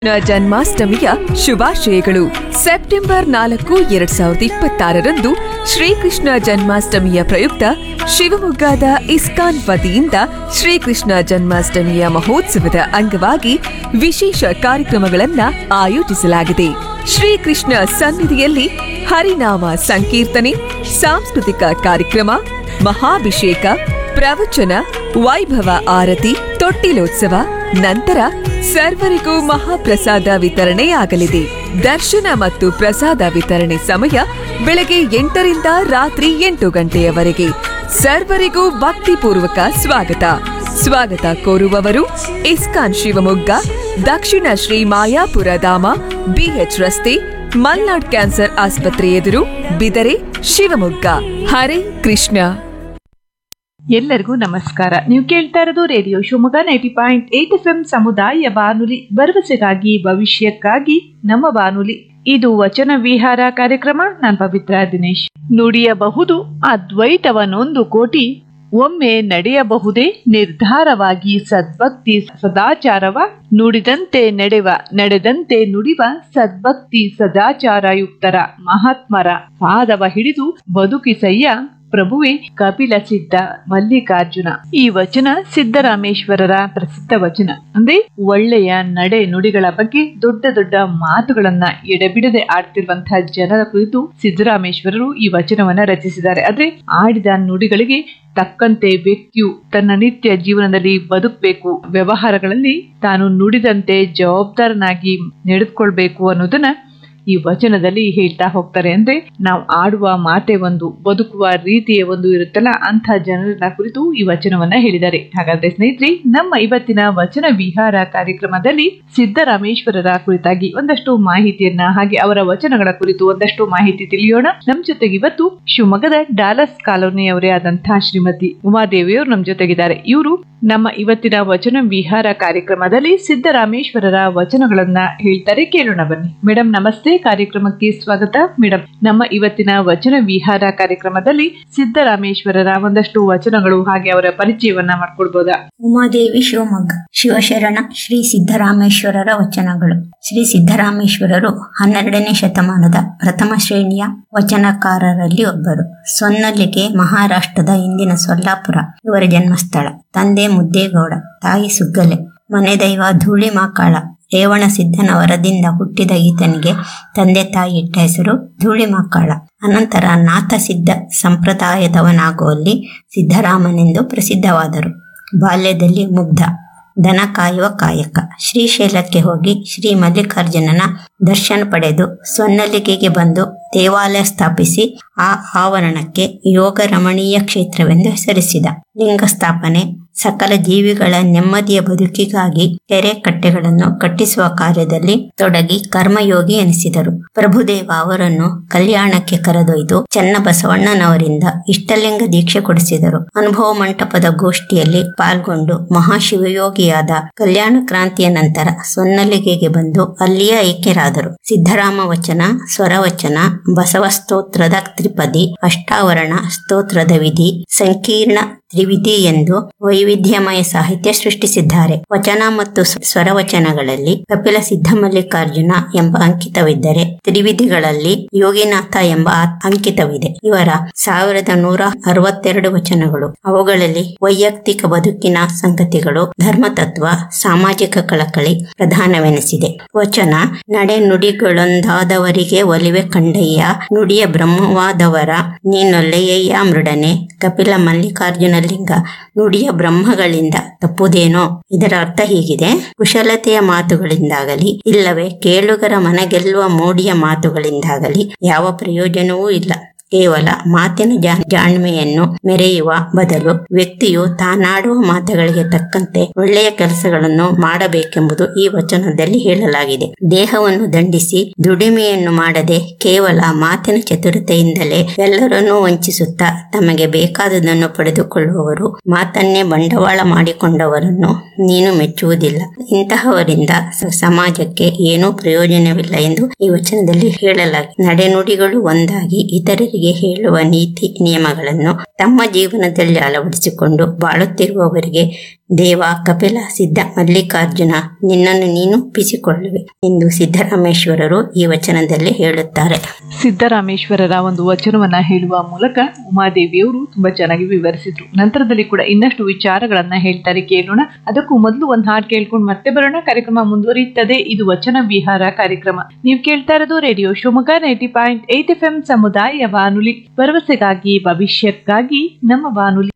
ನ ಜನ್ಮಾಷ್ಟಮಿಯ ಶುಭಾಶಯಗಳು ಸೆಪ್ಟೆಂಬರ್ ನಾಲ್ಕು ಎರಡ್ ಸಾವಿರದ ಇಪ್ಪತ್ತಾರರಂದು ಶ್ರೀಕೃಷ್ಣ ಜನ್ಮಾಷ್ಟಮಿಯ ಪ್ರಯುಕ್ತ ಶಿವಮೊಗ್ಗದ ಇಸ್ಕಾನ್ ವತಿಯಿಂದ ಶ್ರೀಕೃಷ್ಣ ಜನ್ಮಾಷ್ಟಮಿಯ ಮಹೋತ್ಸವದ ಅಂಗವಾಗಿ ವಿಶೇಷ ಕಾರ್ಯಕ್ರಮಗಳನ್ನ ಆಯೋಜಿಸಲಾಗಿದೆ ಶ್ರೀಕೃಷ್ಣ ಸನ್ನಿಧಿಯಲ್ಲಿ ಹರಿನಾಮ ಸಂಕೀರ್ತನೆ ಸಾಂಸ್ಕೃತಿಕ ಕಾರ್ಯಕ್ರಮ ಮಹಾಭಿಷೇಕ ಪ್ರವಚನ ವೈಭವ ಆರತಿ ತೊಟ್ಟಿಲೋತ್ಸವ ನಂತರ ಸರ್ವರಿಗೂ ಮಹಾಪ್ರಸಾದ ವಿತರಣೆಯಾಗಲಿದೆ ದರ್ಶನ ಮತ್ತು ಪ್ರಸಾದ ವಿತರಣೆ ಸಮಯ ಬೆಳಗ್ಗೆ ಎಂಟರಿಂದ ರಾತ್ರಿ ಎಂಟು ಗಂಟೆಯವರೆಗೆ ಸರ್ವರಿಗೂ ಭಕ್ತಿಪೂರ್ವಕ ಸ್ವಾಗತ ಸ್ವಾಗತ ಕೋರುವವರು ಇಸ್ಕಾನ್ ಶಿವಮೊಗ್ಗ ದಕ್ಷಿಣ ಶ್ರೀ ಮಾಯಾಪುರ ಧಾಮ ಬಿಎಚ್ ರಸ್ತೆ ಮಲ್ನಾಡ್ ಕ್ಯಾನ್ಸರ್ ಆಸ್ಪತ್ರೆ ಎದುರು ಬಿದರೆ ಶಿವಮೊಗ್ಗ ಹರೇ ಕೃಷ್ಣ ಎಲ್ಲರಿಗೂ ನಮಸ್ಕಾರ ನೀವು ಕೇಳ್ತಾ ಇರೋದು radio Shivamogga ninety point eight F M ಸಮುದಾಯ ಬಾನುಲಿ ಭರವಸೆಗಾಗಿ ಭವಿಷ್ಯಕ್ಕಾಗಿ ನಮ್ಮ ಬಾನುಲಿ ಇದು ವಚನ ವಿಹಾರ ಕಾರ್ಯಕ್ರಮ ನಾನ್ ಪವಿತ್ರ ದಿನೇಶ್ ನುಡಿಯಬಹುದು ಅದ್ವೈತವನೊಂದು ಕೋಟಿ ಒಮ್ಮೆ ನಡೆಯಬಹುದೇ ನಿರ್ಧಾರವಾಗಿ ಸದ್ಭಕ್ತಿ ಸದಾಚಾರವ ನುಡಿದಂತೆ ನಡೆವ ನಡೆದಂತೆ ನುಡಿವ ಸದ್ಭಕ್ತಿ ಸದಾಚಾರಯುಕ್ತರ ಮಹಾತ್ಮರ ಪಾದವ ಹಿಡಿದು ಬದುಕಿಸಯ್ಯ ಪ್ರಭುವೆ ಕಪಿಲ ಸಿದ್ಧ ಮಲ್ಲಿಕಾರ್ಜುನ ಈ ವಚನ ಸಿದ್ದರಾಮೇಶ್ವರರ ಪ್ರಸಿದ್ಧ ವಚನ ಅಂದ್ರೆ ಒಳ್ಳೆಯ ನಡೆ ನುಡಿಗಳ ಬಗ್ಗೆ ದೊಡ್ಡ ದೊಡ್ಡ ಮಾತುಗಳನ್ನ ಎಡೆಬಿಡದೆ ಆಡ್ತಿರುವಂತಹ ಜನರ ಕುರಿತು ಸಿದ್ದರಾಮೇಶ್ವರರು ಈ ವಚನವನ್ನ ರಚಿಸಿದ್ದಾರೆ ಆದ್ರೆ ಆಡಿದ ನುಡಿಗಳಿಗೆ ತಕ್ಕಂತೆ ವ್ಯಕ್ತಿಯು ತನ್ನ ನಿತ್ಯ ಜೀವನದಲ್ಲಿ ಬದುಕಬೇಕು ವ್ಯವಹಾರಗಳಲ್ಲಿ ತಾನು ನುಡಿದಂತೆ ಜವಾಬ್ದಾರನಾಗಿ ನಡೆದುಕೊಳ್ಬೇಕು ಅನ್ನೋದನ್ನ ಈ ವಚನದಲ್ಲಿ ಹೇಳ್ತಾ ಹೋಗ್ತಾರೆ ಅಂದ್ರೆ ನಾವು ಆಡುವ ಮಾತೆ ಒಂದು ಬದುಕುವ ರೀತಿಯ ಒಂದು ಇರುತ್ತಲ್ಲ ಅಂತ ಜನರನ್ನ ಕುರಿತು ಈ ವಚನವನ್ನ ಹೇಳಿದ್ದಾರೆ ಹಾಗಾದ್ರೆ ಸ್ನೇಹಿತರೆ ನಮ್ಮ ಇವತ್ತಿನ ವಚನ ವಿಹಾರ ಕಾರ್ಯಕ್ರಮದಲ್ಲಿ ಸಿದ್ದರಾಮೇಶ್ವರರ ಕುರಿತಾಗಿ ಒಂದಷ್ಟು ಮಾಹಿತಿಯನ್ನ ಹಾಗೆ ಅವರ ವಚನಗಳ ಕುರಿತು ಒಂದಷ್ಟು ಮಾಹಿತಿ ತಿಳಿಯೋಣ ನಮ್ ಜೊತೆಗೆ ಇವತ್ತು ಶಿವಮೊಗ್ಗದ ಡಾಲಸ್ ಕಾಲೋನಿಯವರೇ ಆದಂತಹ ಶ್ರೀಮತಿ ಉಮಾದೇವಿಯವರು ನಮ್ ಜೊತೆಗಿದ್ದಾರೆ ಇವರು ನಮ್ಮ ಇವತ್ತಿನ ವಚನ ವಿಹಾರ ಕಾರ್ಯಕ್ರಮದಲ್ಲಿ ಸಿದ್ದರಾಮೇಶ್ವರರ ವಚನಗಳನ್ನ ಹೇಳ್ತಾರೆ ಕೇಳೋಣ ಬನ್ನಿ ಮೇಡಮ್ ನಮಸ್ತೆ ಕಾರ್ಯಕ್ರಮಕ್ಕೆ ಸ್ವಾಗತ ಮೇಡಮ್ ನಮ್ಮ ಇವತ್ತಿನ ವಚನ ವಿಹಾರ ಕಾರ್ಯಕ್ರಮದಲ್ಲಿ ಸಿದ್ದರಾಮೇಶ್ವರರ ಒಂದಷ್ಟು ವಚನಗಳು ಹಾಗೆ ಅವರ ಪರಿಚಯವನ್ನ ಮಾಡ್ಕೊಡ್ಬೋದಾ ಉಮಾದೇವಿ ಶಿವಮೊಗ್ಗ ಶಿವಶರಣ ಶ್ರೀ ಸಿದ್ದರಾಮೇಶ್ವರರ ವಚನಗಳು ಶ್ರೀ ಸಿದ್ದರಾಮೇಶ್ವರರು ಹನ್ನೆರಡನೇ ಶತಮಾನದ ಪ್ರಥಮ ಶ್ರೇಣಿಯ ವಚನಕಾರರಲ್ಲಿ ಒಬ್ಬರು ಸೊನ್ನಲ್ಲಿಗೆ ಮಹಾರಾಷ್ಟ್ರದ ಇಂದಿನ ಸೊಲ್ಲಾಪುರ ಇವರ ಜನ್ಮಸ್ಥಳ ತಂದೆ ಮುದ್ದೇಗೌಡ ತಾಯಿ ಸುಗ್ಗಲೆ ಮನೆ ದೈವ ಧೂಳಿಮಾಕಾಳ ರೇವಣ ಸಿದ್ದನ ವರದಿಂದ ಹುಟ್ಟಿದ ಈತನಿಗೆ ತಂದೆ ತಾಯಿ ಇಟ್ಟ ಹೆಸರು ಧೂಳಿಮಾಕಾಳ ಅನಂತರ ನಾಥಸಿದ್ಧ ಸಂಪ್ರದಾಯದವನಾಗುವಲ್ಲಿ ಸಿದ್ದರಾಮನೆಂದು ಪ್ರಸಿದ್ಧವಾದರು ಬಾಲ್ಯದಲ್ಲಿ ಮುಗ್ಧ ದನ ಕಾಯುವ ಕಾಯಕ ಶ್ರೀಶೈಲಕ್ಕೆ ಹೋಗಿ ಶ್ರೀ ಮಲ್ಲಿಕಾರ್ಜುನನ ದರ್ಶನ ಪಡೆದು ಸೊನ್ನಲಿಗೆಗೆ ಬಂದು ದೇವಾಲಯ ಸ್ಥಾಪಿಸಿ ಆ ಆವರಣಕ್ಕೆ ಯೋಗ ರಮಣೀಯ ಕ್ಷೇತ್ರವೆಂದು ಹೆಸರಿಸಿದ ಲಿಂಗ ಸ್ಥಾಪನೆ ಸಕಲ ಜೀವಿಗಳ ನೆಮ್ಮದಿಯ ಬದುಕಿಗಾಗಿ ಕೆರೆ ಕಟ್ಟೆಗಳನ್ನು ಕಟ್ಟಿಸುವ ಕಾರ್ಯದಲ್ಲಿ ತೊಡಗಿ ಕರ್ಮಯೋಗಿ ಎನಿಸಿದರು ಪ್ರಭುದೇವ ಅವರನ್ನು ಕಲ್ಯಾಣಕ್ಕೆ ಕರೆದೊಯ್ದು ಚನ್ನಬಸವಣ್ಣನವರಿಂದ ಇಷ್ಟಲಿಂಗ ದೀಕ್ಷೆ ಕೊಡಿಸಿದರು ಅನುಭವ ಮಂಟಪದ ಗೋಷ್ಠಿಯಲ್ಲಿ ಪಾಲ್ಗೊಂಡು ಮಹಾಶಿವಯೋಗಿಯಾದ ಕಲ್ಯಾಣ ಕ್ರಾಂತಿಯ ನಂತರ ಸೊನ್ನಲಿಗೆಗೆ ಬಂದು ಅಲ್ಲಿಯೇ ಐಕ್ಯರಾದರು ಸಿದ್ದರಾಮ ವಚನ ಸ್ವರವಚನ ಬಸವ ಸ್ತೋತ್ರದ ತ್ರಿಪದಿ ಅಷ್ಟಾವರಣ ಸ್ತೋತ್ರದ ವಿಧಿ ಸಂಕೀರ್ಣ ತ್ರಿವಿಧಿ ಎಂದು ವೈವಿಧ್ಯಮಯ ಸಾಹಿತ್ಯ ಸೃಷ್ಟಿಸಿದ್ದಾರೆ ವಚನ ಮತ್ತು ಸ್ವರವಚನಗಳಲ್ಲಿ ಕಪಿಲ ಸಿದ್ಧಮಲ್ಲಿಕಾರ್ಜುನ ಎಂಬ ಅಂಕಿತವಿದ್ದರೆ ತ್ರಿವಿಧಿಗಳಲ್ಲಿ ಯೋಗಿನಾಥ ಎಂಬ ಅಂಕಿತವಿದೆ ಇವರ ಸಾವಿರದ ನೂರ ಅರವತ್ತೆರಡು ವಚನಗಳು ಅವುಗಳಲ್ಲಿ ವೈಯಕ್ತಿಕ ಬದುಕಿನ ಸಂಗತಿಗಳು ಧರ್ಮತತ್ವ ಸಾಮಾಜಿಕ ಕಳಕಳಿ ಪ್ರಧಾನವೆನಿಸಿದೆ ವಚನ ನಡೆ ನುಡಿಗಳೊಂದಾದವರಿಗೆ ಒಲಿವೆ ಕಂಡಯ್ಯ ನುಡಿಯ ಬ್ರಹ್ಮವಾದವರ ನೀನೊಲ್ಲೆಯ್ಯ ಮೃಡನೆ ಕಪಿಲ ಮಲ್ಲಿಕಾರ್ಜುನಲಿಂಗ ನುಡಿಯ ಬ್ರಹ್ಮಗಳಿಂದ ತಪ್ಪುದೇನೋ ಇದರ ಅರ್ಥ ಹೀಗಿದೆ ಕುಶಲತೆಯ ಮಾತುಗಳಿಂದಾಗಲಿ ಇಲ್ಲವೇ ಕೇಳುಗರ ಮನಗೆಲ್ಲುವ ಮೋಡಿಯ ಮಾತುಗಳಿಂದಾಗಲಿ ಯಾವ ಪ್ರಯೋಜನವೂ ಇಲ್ಲ ಕೇವಲ ಮಾತಿನ ಜಾ- ಜಾಣ್ಮೆಯನ್ನು ಮೆರೆಯುವ ಬದಲು ವ್ಯಕ್ತಿಯು ತಾನಾಡುವ ಮಾತುಗಳಿಗೆ ತಕ್ಕಂತೆ ಒಳ್ಳೆಯ ಕೆಲಸಗಳನ್ನು ಮಾಡಬೇಕೆಂಬುದು ಈ ವಚನದಲ್ಲಿ ಹೇಳಲಾಗಿದೆ ದೇಹವನ್ನು ದಂಡಿಸಿ ದುಡಿಮೆಯನ್ನು ಮಾಡದೆ ಕೇವಲ ಮಾತಿನ ಚತುರತೆಯಿಂದಲೇ ಎಲ್ಲರನ್ನೂ ವಂಚಿಸುತ್ತಾ ತಮಗೆ ಬೇಕಾದುದನ್ನು ಪಡೆದುಕೊಳ್ಳುವವರು ಮಾತನ್ನೇ ಬಂಡವಾಳ ಮಾಡಿಕೊಂಡವರನ್ನು ನೀನು ಮೆಚ್ಚುವುದಿಲ್ಲ ಇಂತಹವರಿಂದ ಸ- ಸಮಾಜಕ್ಕೆ ಏನೂ ಪ್ರಯೋಜನವಿಲ್ಲ ಎಂದು ಈ ವಚನದಲ್ಲಿ ಹೇಳಲಾಗಿದೆ ನಡೆನುಡಿಗಳು ಒಂದಾಗಿ ಇತರರಿಗೆ ಹೇಳುವ ನೀತಿ ನಿಯಮಗಳನ್ನು ತಮ್ಮ ಜೀವನದಲ್ಲಿ ಅಳವಡಿಸಿಕೊಂಡು ಬಾಳುತ್ತಿರುವವರಿಗೆ ದೇವ ಕಪಿಲ ಸಿದ್ಧ ಮಲ್ಲಿಕಾರ್ಜುನ ನಿನ್ನನ್ನು ನೀನು ಒಪ್ಪಿಸಿಕೊಳ್ಳುವೆ ಎಂದು ಸಿದ್ದರಾಮೇಶ್ವರರು ಈ ವಚನದಲ್ಲಿ ಹೇಳುತ್ತಾರೆ ಸಿದ್ದರಾಮೇಶ್ವರರ ಒಂದು ವಚನವನ್ನ ಹೇಳುವ ಮೂಲಕ ಉಮಾದೇವಿಯವರು ತುಂಬಾ ಚೆನ್ನಾಗಿ ವಿವರಿಸಿದ್ರು ನಂತರದಲ್ಲಿ ಕೂಡ ಇನ್ನಷ್ಟು ವಿಚಾರಗಳನ್ನ ಹೇಳ್ತಾರೆ ಕೇಳೋಣ ಅದಕ್ಕೂ ಮೊದಲು ಒಂದು ಹಾಡು ಕೇಳ್ಕೊಂಡು ಮತ್ತೆ ಬರೋಣ ಕಾರ್ಯಕ್ರಮ ಮುಂದುವರಿಯುತ್ತದೆ ಇದು ವಚನ ವಿಹಾರ ಕಾರ್ಯಕ್ರಮ ನೀವು ಕೇಳ್ತಾ ಇರೋದು radio Shivamogga ninety point eight F M ಸಮುದಾಯ ಬಾನುಲಿ ಭರವಸೆಗಾಗಿ ಭವಿಷ್ಯಕ್ಕಾಗಿ ನಮ್ಮ ಬಾನುಲಿ